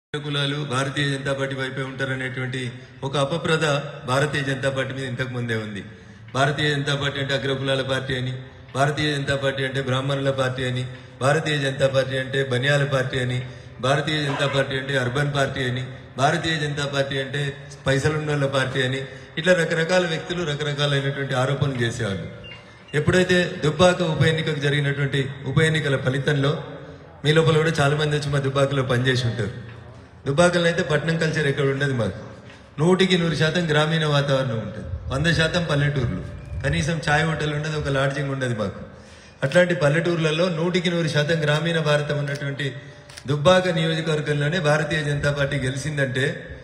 కులాలు భారతీయ జనతా పార్టీ వైపే ఉంటారనేటువంటి ఒక అపప్రద భారతీయ జనతా పార్టీ మీద ఇంతకు ముందే ఉంది భారతీయ జనతా పార్టీ అంటే అగ్రకులాల పార్టీ అని భారతీయ జనతా పార్టీ అంటే బ్రాహ్మణుల పార్టీ అని భారతీయ జనతా పార్టీ అంటే బనియాల పార్టీ అని భారతీయ జనతా పార్టీ అంటే అర్బన్ పార్టీ అని భారతీయ జనతా పార్టీ అంటే పైసలున్నోళ్ళ పార్టీ అని ఇట్లా రకరకాల వ్యక్తులు రకరకాలైనటువంటి ఆరోపణలు చేసేవాళ్ళు ఎప్పుడైతే దుబ్బాక ఉప ఎన్నికకు జరిగినటువంటి ఉప ఎన్నికల ఫలితంలో మీ లోపల కూడా చాలా మంది వచ్చి మా దుబ్బాకలో పనిచేసి ఉంటారు దుబ్బాకలో అయితే పట్నం కల్చర్ ఎక్కడ ఉండదు మాకు నూటికి నూరు శాతం గ్రామీణ వాతావరణం ఉంటుంది వంద శాతం పల్లెటూర్లు కనీసం ఛాయ్ హోటల్ ఉండదు ఒక లాడ్జింగ్ ఉండదు మాకు అట్లాంటి పల్లెటూర్లలో నూటికి నూరు శాతం గ్రామీణ భారతం ఉన్నటువంటి దుబ్బాక నియోజకవర్గంలోనే భారతీయ జనతా పార్టీ గెలిచిందంటే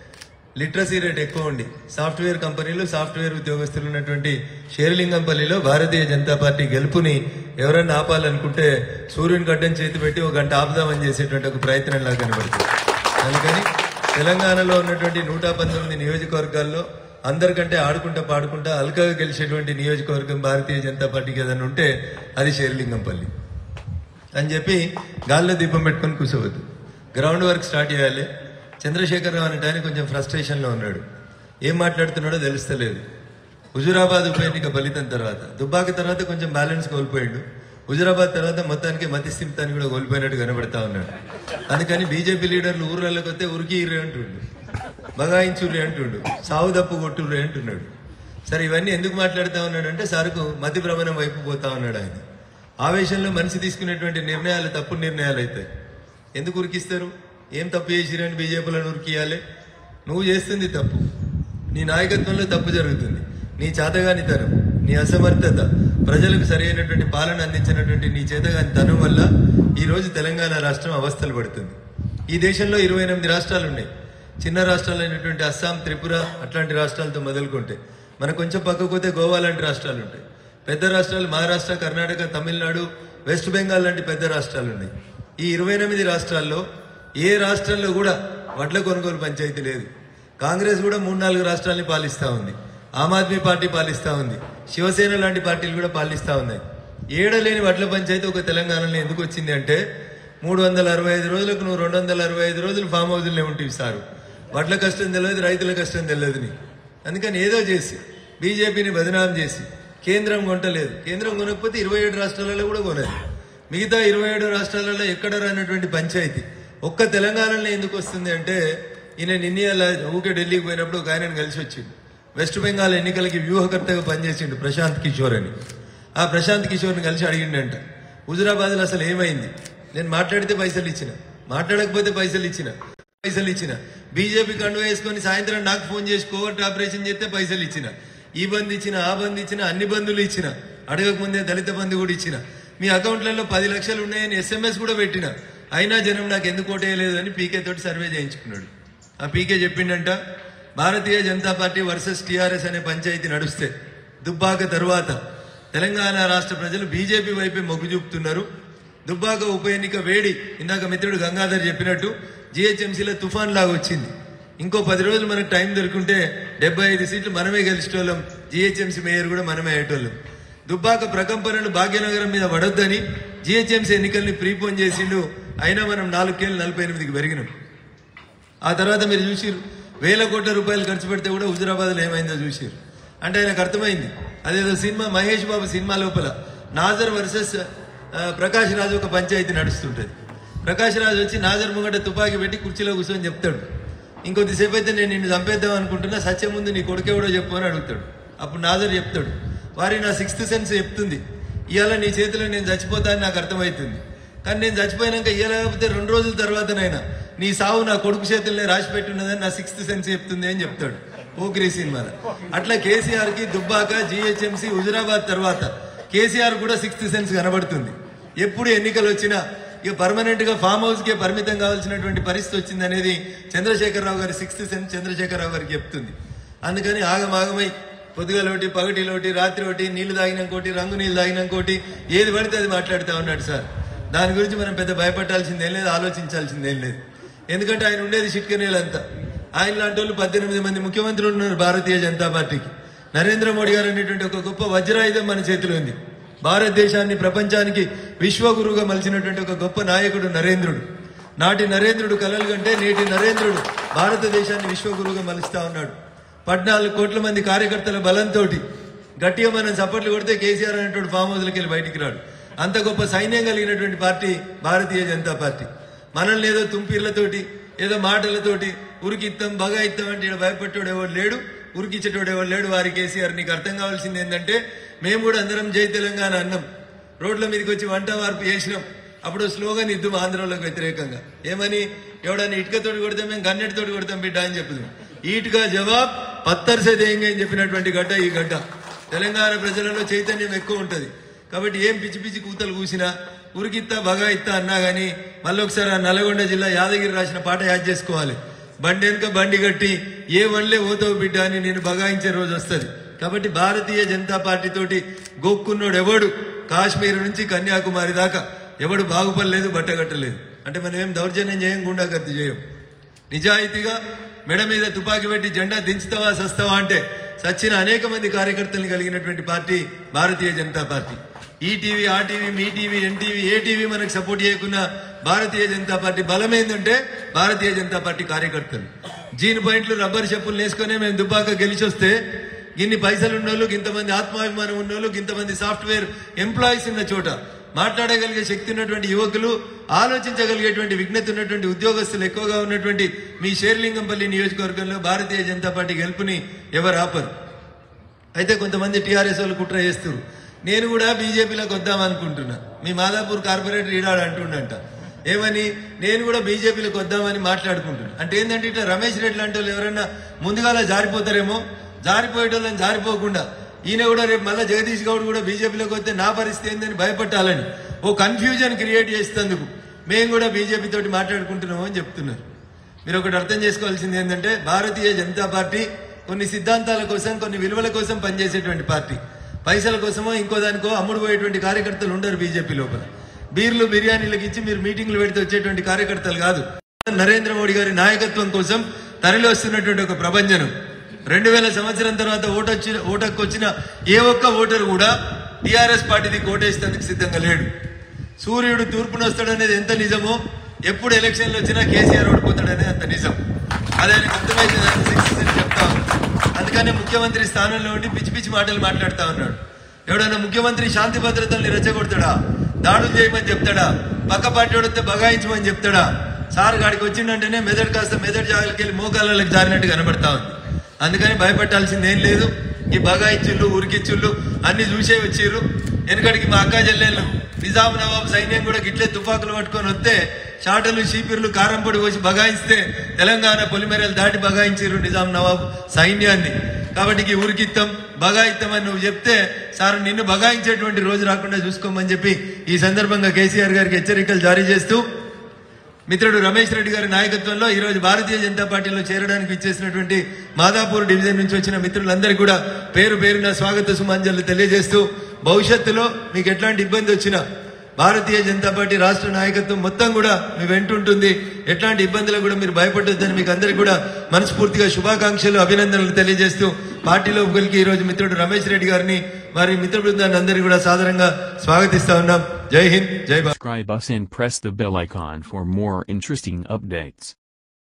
లిటరసీ రేట్ ఎక్కువ ఉండి సాఫ్ట్వేర్ కంపెనీలు సాఫ్ట్వేర్ ఉద్యోగస్తులు ఉన్నటువంటి షేర్లింగంపల్లిలో భారతీయ జనతా పార్టీ గెలుపుని ఎవరన్నా ఆపాలనుకుంటే సూర్యుని గడ్డం చేతి పెట్టి ఒక గంట ఆపుదామని చేసేటువంటి ఒక ప్రయత్నంలా కనబడుతుంది అందుకని తెలంగాణలో ఉన్నటువంటి నూట పంతొమ్మిది నియోజకవర్గాల్లో అందరికంటే ఆడుకుంటా పాడుకుంటా అల్కగా గెలిచేటువంటి నియోజకవర్గం భారతీయ జనతా పార్టీకి ఏదైనా ఉంటే అది షేర్లింగంపల్లి అని చెప్పి గాల్లో దీపం పెట్టుకొని కూర్చోవద్దు గ్రౌండ్ వర్క్ స్టార్ట్ చేయాలి చంద్రశేఖరరావు అనే ఆయన కొంచెం ఫ్రస్ట్రేషన్లో ఉన్నాడు ఏం మాట్లాడుతున్నాడో తెలుస్తలేదు హుజురాబాద్ ఉప ఎన్నిక ఫలితం తర్వాత దుబ్బాక తర్వాత కొంచెం బ్యాలెన్స్ కోల్పోయాడు హుజురాబాద్ తర్వాత మొత్తానికి మతిస్థిమితాన్ని కూడా కోల్పోయినట్టు కనబడతా ఉన్నాడు అందుకని బీజేపీ లీడర్లు ఊర్లలోకి వస్తే ఉరికి ఇర్రే అంటుండు బగాయించుర్రి అంటుండు సావు దప్పు కొట్టుర్రి అంటున్నాడు సరే ఇవన్నీ ఎందుకు మాట్లాడుతా ఉన్నాడు అంటే సార్కు మతి భ్రమణం వైపు పోతా ఉన్నాడు ఆయన ఆవేశంలో మనిషి తీసుకునేటువంటి నిర్ణయాలు తప్పు నిర్ణయాలు అవుతాయి ఎందుకు ఉరికిస్తారు ఏం తప్పు చేసిరని బీజేపీలను ఉరికియాలి నువ్వు చేస్తుంది తప్పు నీ నాయకత్వంలో తప్పు జరుగుతుంది నీ చేతగానితనం నీ అసమర్థత ప్రజలకు సరైనటువంటి పాలన అందించినటువంటి నీ చేతగాని తనం వల్ల ఈ రోజు తెలంగాణ రాష్ట్రం అవస్థలు పడుతుంది ఈ దేశంలో ఇరవై ఎనిమిది రాష్ట్రాలు ఉన్నాయి చిన్న రాష్ట్రాలైనటువంటి అస్సాం త్రిపుర అట్లాంటి రాష్ట్రాలతో మొదలుకుంటే మనకు కొంచెం పక్కకు పోతే గోవా లాంటి రాష్ట్రాలు ఉంటాయి పెద్ద రాష్ట్రాలు మహారాష్ట్ర కర్ణాటక తమిళనాడు వెస్ట్ బెంగాల్ లాంటి పెద్ద రాష్ట్రాలు ఉన్నాయి ఈ ఇరవై ఎనిమిది రాష్ట్రాల్లో ఏ రాష్ట్రంలో కూడా వడ్ల కొనుగోలు పంచాయతీ లేదు కాంగ్రెస్ కూడా మూడు నాలుగు రాష్ట్రాలని పాలిస్తా ఉంది ఆమ్ ఆద్మీ పార్టీ పాలిస్తా ఉంది శివసేన లాంటి పార్టీలు కూడా పాలిస్తా ఉన్నాయి ఏడలేని వడ్ల పంచాయతీ ఒక తెలంగాణలో ఎందుకు వచ్చింది అంటే మూడు వందల అరవై ఐదు రోజులకు నువ్వు రెండు వందల అరవై ఐదు రోజులు ఫామ్ హౌస్లే ఉంటాయి సారు వడ్ల కష్టం తెలియదు రైతుల కష్టం తెలియదు నీకు అందుకని ఏదో చేసి బీజేపీని బదనాం చేసి కేంద్రం కొనలేదు కేంద్రం కొనకపోతే ఇరవై ఏడు రాష్ట్రాలలో కూడా కొనదు మిగతా ఇరవై ఏడు రాష్ట్రాలలో ఎక్కడ రానటువంటి పంచాయతీ ఒక్క తెలంగాణలో ఎందుకు వస్తుంది అంటే ఈయన నిన్న ఊకే ఢిల్లీకి పోయినప్పుడు ఒక ఆయనను కలిసి వచ్చిండు వెస్ట్ బెంగాల్ ఎన్నికలకి వ్యూహకర్తగా పనిచేసిండు ప్రశాంత్ కిషోర్ అని ఆ ప్రశాంత్ కిషోర్ని కలిసి అడిగిండంట హుజురాబాద్లో అసలు ఏమైంది నేను మాట్లాడితే పైసలు ఇచ్చిన మాట్లాడకపోతే పైసలు ఇచ్చిన పైసలు ఇచ్చిన బీజేపీ కండు వేసుకొని సాయంత్రం నాకు ఫోన్ చేసి కోవర్ట్ ఆపరేషన్ చేస్తే పైసలు ఇచ్చిన ఈ బంద్ ఇచ్చిన ఆ బంద్ ఇచ్చిన అన్ని బంధులు ఇచ్చిన అడగక ముందే దళిత బంధు కూడా ఇచ్చిన మీ అకౌంట్లలో పది లక్షలు ఉన్నాయని ఎస్ఎంఎస్ కూడా పెట్టిన అయినా జనం నాకు ఎందుకు ఓటేయలేదు అని పీకే తోటి సర్వే చేయించుకున్నాడు ఆ పీకే చెప్పిండంట Bharatiya Janata Party versus TRS అనే పంచాయతీ నడుస్తే దుబ్బాక తరువాత తెలంగాణ రాష్ట్ర ప్రజలు బీజేపీ వైపే మొగ్గు చూపుతున్నారు దుబ్బాక ఉప ఎన్నిక వేడి ఇందాక మిత్రుడు గంగాధర్ చెప్పినట్టు జిహెచ్ఎంసీలో తుఫాన్ లాగా వచ్చింది ఇంకో పది రోజులు మనకు టైం దొరుకుంటే డెబ్బై ఐదు సీట్లు మనమే గెలిచేటోళ్ళం జిహెచ్ఎంసీ మేయర్ కూడా మనమే అయ్యేటోళ్ళం దుబ్బాక ప్రకంపనలు భాగ్యనగరం మీద పడొద్దని జిహెచ్ఎంసీ ఎన్నికల్ని ప్రీపోన్ చేసిండు అయినా మనం నాలుగేళ్ళు నలభై ఎనిమిదికి పెరిగినాం ఆ తర్వాత మీరు చూసిరు వేల కోట్ల రూపాయలు ఖర్చు పెడితే కూడా హుజురాబాద్లో ఏమైందో చూసిరు అంటే ఆయనకు అర్థమైంది అదేదో సినిమా మహేష్ బాబు సినిమా లోపల నాజర్ వర్సెస్ ఆ, ప్రకాష్ రాజు ఒక పంచాయతీ నడుస్తుంటది ప్రకాష్ రాజు వచ్చి నాజర్ ముంగట తుపాకీ పెట్టి కుర్చీలో కూర్చొని చెప్తాడు ఇంకొద్దిసేపు అయితే నేను నిన్ను చంపేద్దాం అనుకుంటున్నా సత్యం ముందు నీ కొడుకెవడో చెప్పు అని అడుగుతాడు అప్పుడు నాజర్ చెప్తాడు వారి నా సిక్స్త్ సెన్స్ చెప్తుంది ఇవాళ నీ చేతిలో నేను చచ్చిపోతా అని నాకు అర్థమవుతుంది కానీ నేను చచ్చిపోయినాక ఇయ్యలేకపోతే రెండు రోజుల తర్వాతనైనా నీ సావు నా కొడుకు చేతుల్లోనే రాసి పెట్టున్నదని నా సిక్స్త్ సెన్స్ చెప్తుంది అని చెప్తాడు ఓగ్రీ సినిమాలో అట్లా కేసీఆర్ కి దుబ్బాక జిహెచ్ఎంసీ హుజురాబాద్ తర్వాత కేసీఆర్ కూడా సిక్స్త్ సెన్స్ కనబడుతుంది ఎప్పుడు ఎన్నికలు వచ్చినా ఇక పర్మనెంట్ గా ఫామ్ హౌస్ కే పరిమితం కావాల్సినటువంటి పరిస్థితి వచ్చింది అనేది చంద్రశేఖరరావు గారి సిక్స్త్ సెన్స్ చంద్రశేఖరరావు గారికి చెప్తుంది అందుకని ఆగమాగమై పొద్దుగలోటి పగటిలోటి రాత్రి ఒకటి నీళ్లు తాగినంకోటి రంగు నీళ్లు తాగినంకోటి ఏది పడితే అది మాట్లాడుతూ ఉన్నాడు సార్ దాని గురించి మనం పెద్ద భయపడాల్సిందేం లేదు ఆలోచించాల్సిందేం లేదు ఎందుకంటే ఆయన ఉండేది చిట్కనేలంతా ఆయన లాంటి వాళ్ళు పద్దెనిమిది మంది ముఖ్యమంత్రులు ఉన్నారు భారతీయ జనతా పార్టీకి నరేంద్ర మోడీ గారు అనేటువంటి ఒక గొప్ప వజ్రాయుధం మన చేతిలో ఉంది భారతదేశాన్ని ప్రపంచానికి విశ్వగురువుగా మలిచినటువంటి ఒక గొప్ప నాయకుడు నరేంద్రుడు నాటి నరేంద్రుడు కలలు కంటే నేటి నరేంద్రుడు భారతదేశాన్ని విశ్వగురువుగా మలుస్తా ఉన్నాడు పద్నాలుగు కోట్ల మంది కార్యకర్తల బలంతో గట్టిగా మనం చప్పట్లు కొడితే కేసీఆర్ అనేటువంటి ఫామ్ హౌస్లకి వెళ్ళి బయటికి రాడు అంత గొప్ప సైన్యం కలిగినటువంటి పార్టీ భారతీయ జనతా పార్టీ మనల్ని ఏదో తుంపిర్లతోటి ఏదో మాటలతోటి ఉరికిత్తాం బగా ఇత్తాం అంటే ఈడ భయపెట్టోడు ఎవడు లేడు ఉరికిచ్చేటోడు ఎవడు లేడు వారి కేసీఆర్ నీకు అర్థం కావాల్సింది ఏంటంటే మేము కూడా అందరం జై తెలంగాణ అన్నాం రోడ్ల మీదకి వచ్చి వంట వార్పు చేసినాం అప్పుడు స్లోగన్ ఇద్దు ఆంధ్రలోకి వ్యతిరేకంగా ఏమని ఎవడన్నా ఇటుకతోటి కొడితే మేము గన్నెటితోటి కొడతాం బిడ్డ అని చెప్పుదాం ఈటుగా జవాబ్ పత్తర్ సే దేంగే అని చెప్పినటువంటి గడ్డ ఈ గడ్డ తెలంగాణ ప్రజలలో చైతన్యం ఎక్కువ ఉంటది కాబట్టి ఏం పిచ్చి పిచ్చి కూతలు కూసినా ఉరికిత్తా బగా ఇత్తా అన్నా గానీ మళ్ళీ ఒకసారి ఆ నల్గొండ జిల్లా యాదగిరి రాసిన పాట యాద్ చేసుకోవాలి బండి వెనుక బండి కట్టి ఏ వన్లే ఓతావు బిడ్డ అని నేను బగాయించే రోజు వస్తుంది కాబట్టి భారతీయ జనతా పార్టీ తోటి గోక్కున్నోడు ఎవడు కాశ్మీర్ నుంచి కన్యాకుమారి దాకా ఎవడు బాగుపడలేదు బట్టగట్టలేదు అంటే మనం ఏం దౌర్జన్యం చేయం గుండాగర్ది చేయం నిజాయితీగా మెడ మీద తుపాకీ పెట్టి జెండా దించుతావా సస్తావా అంటే సచ్చిన అనేక మంది కార్యకర్తలను కలిగినటువంటి పార్టీ భారతీయ జనతా పార్టీ ఈ టీవీ ఆ టీవీ మీ టీవీ ఎన్టీవీ ఏ టీవీ మనకు సపోర్ట్ చేయకున్నా భారతీయ జనతా పార్టీ బలం ఏంటంటే భారతీయ జనతా పార్టీ కార్యకర్తలు జీన్ పాయింట్లు రబ్బర్ చెప్పులు వేసుకొని మేము దుబ్బాక గెలిచి వస్తే ఇన్ని పైసలు ఉన్నోళ్ళు ఇంతమంది ఆత్మాభిమానం ఉన్నోళ్ళు ఇంతమంది సాఫ్ట్వేర్ ఎంప్లాయీస్ ఉన్న చోట మాట్లాడగలిగే శక్తి ఉన్నటువంటి యువకులు ఆలోచించగలిగేటువంటి విజ్ఞత ఉన్నటువంటి ఉద్యోగస్తులు ఎక్కువగా ఉన్నటువంటి మీ షేర్లింగంపల్లి నియోజకవర్గంలో భారతీయ జనతా పార్టీ గెలుపుని ఎవరు ఆపరు అయితే కొంతమంది టీఆర్ఎస్ వాళ్ళు కుట్ర చేస్తారు నేను కూడా బీజేపీలోకి వద్దాం అనుకుంటున్నా మీ మాదాపూర్ కార్పొరేటర్ ఈడాడు అంటుండంట ఏమని నేను కూడా బీజేపీలోకి వద్దామని మాట్లాడుకుంటున్నా అంటే ఏంటంటే ఇట్లా రమేష్ రెడ్డి లాంటి వాళ్ళు ఎవరైనా ముందుగాల జారిపోతారేమో జారిపోయేటోళ్ళని జారిపోకుండా ఈయన కూడా రేపు మళ్ళీ జగదీష్ గౌడ్ కూడా బీజేపీలోకి వస్తే నా పరిస్థితి ఏందని భయపట్టాలని ఓ కన్ఫ్యూజన్ క్రియేట్ చేసేందుకు మేము కూడా బీజేపీ తోటి మాట్లాడుకుంటున్నాము అని చెప్తున్నారు మీరు ఒకటి అర్థం చేసుకోవాల్సింది ఏంటంటే భారతీయ జనతా పార్టీ కొన్ని సిద్ధాంతాల కోసం కొన్ని విలువల కోసం పనిచేసేటువంటి పార్టీ పైసల కోసమో ఇంకో దానికో అమ్ముడు పోయేటువంటి కార్యకర్తలు ఉండరు బీజేపీ లోపల బీర్లు బిర్యానీలకు ఇచ్చి మీరు మీటింగ్లు పెడితే వచ్చేటువంటి కార్యకర్తలు కాదు నరేంద్ర మోడీ గారి నాయకత్వం కోసం తరలి వస్తున్నటువంటి ఒక ప్రభంజనం రెండు వేల సంవత్సరం తర్వాత ఓటు వచ్చిన ఓటకు వచ్చిన ఏ ఒక్క ఓటరు కూడా టీఆర్ఎస్ పార్టీది కోటేసేందుకు సిద్ధంగా లేడు సూర్యుడు తూర్పున వస్తాడనేది ఎంత నిజమో ఎప్పుడు ఎలక్షన్లు వచ్చినా కేసీఆర్ ఓడిపోతాడనేది అంత నిజం అది ఆయనకు అర్థమైతే దాన్ని శిక్షించని చెప్తా ఉన్నాను. అందుకనే ముఖ్యమంత్రి స్థానంలో ఉండి పిచ్చి పిచ్చి మాటలు మాట్లాడుతా ఉన్నాడు ఎవడన్నా ముఖ్యమంత్రి శాంతి భద్రతల్ని రెచ్చగొడతాడా దాడులు చేయమని చెప్తాడా పక్క పార్టీ వస్తే బగాయించమని చెప్తాడా సార్ గాడికి వచ్చిందంటేనే మెదడు కాస్త మెదడు జాగ్రత్తకి వెళ్ళి మోకాళ్ళకి జారినట్టు కనబడతా ఉంది అందుకని భయపట్టాల్సింది ఏం లేదు ఈ బగాయిచ్చుళ్ళు ఉరికిచ్చుళ్ళు అన్ని చూసే వచ్చిర్రు వెనకడికి మా అక్క చెల్లెళ్ళు నిజాం నవాబ్ సైన్యం కూడా గిట్లే తుపాకులు పట్టుకొని వస్తే చాటలు చీపిర్లు కారం పొడి పోసి బగాయిస్తే తెలంగాణ పొలిమేరలు దాటి బగాయించారు నిజాం నవాబ్ సైన్యాన్ని కాబట్టి ఈ ఉరికిత్తం బగాయిత్తం అని నువ్వు చెప్తే సార్ నిన్ను బగాయించేటువంటి రోజు రాకుండా చూసుకోమని చెప్పి ఈ సందర్భంగా కేసీఆర్ గారికి హెచ్చరికలు జారీ చేస్తూ మిత్రుడు రమేష్ రెడ్డి గారి నాయకత్వంలో ఈ రోజు భారతీయ జనతా పార్టీలో చేరడానికి ఇచ్చేసినటువంటి మాదాపూర్ డివిజన్ నుంచి వచ్చిన మిత్రులందరికీ కూడా పేరు పేరున స్వాగత సుమాంజలు తెలియజేస్తూ భవిష్యత్తులో మీకు ఎట్లాంటి ఇబ్బంది వచ్చినా భారతీయ జనతా పార్టీ రాష్ట్ర నాయకత్వం మొత్తం కూడా మీ వెంటుంటుంది ఎట్లాంటి ఇబ్బందులకు కూడా మీరు భయపడొద్దని మీకు అందరికీ కూడా మనస్ఫూర్తిగా శుభాకాంక్షలు అభినందనలు తెలియజేస్తూ పార్టీలో కలిగి ఈ రోజు మిత్రుడు రమేష్ రెడ్డి గారిని వారి మిత్ర బృందాన్ని అందరికీ కూడా సాదరంగా స్వాగతిస్తా ఉన్నాం జై హింద్ జై Bharat Subscribe us and press the bell icon for more interesting updates.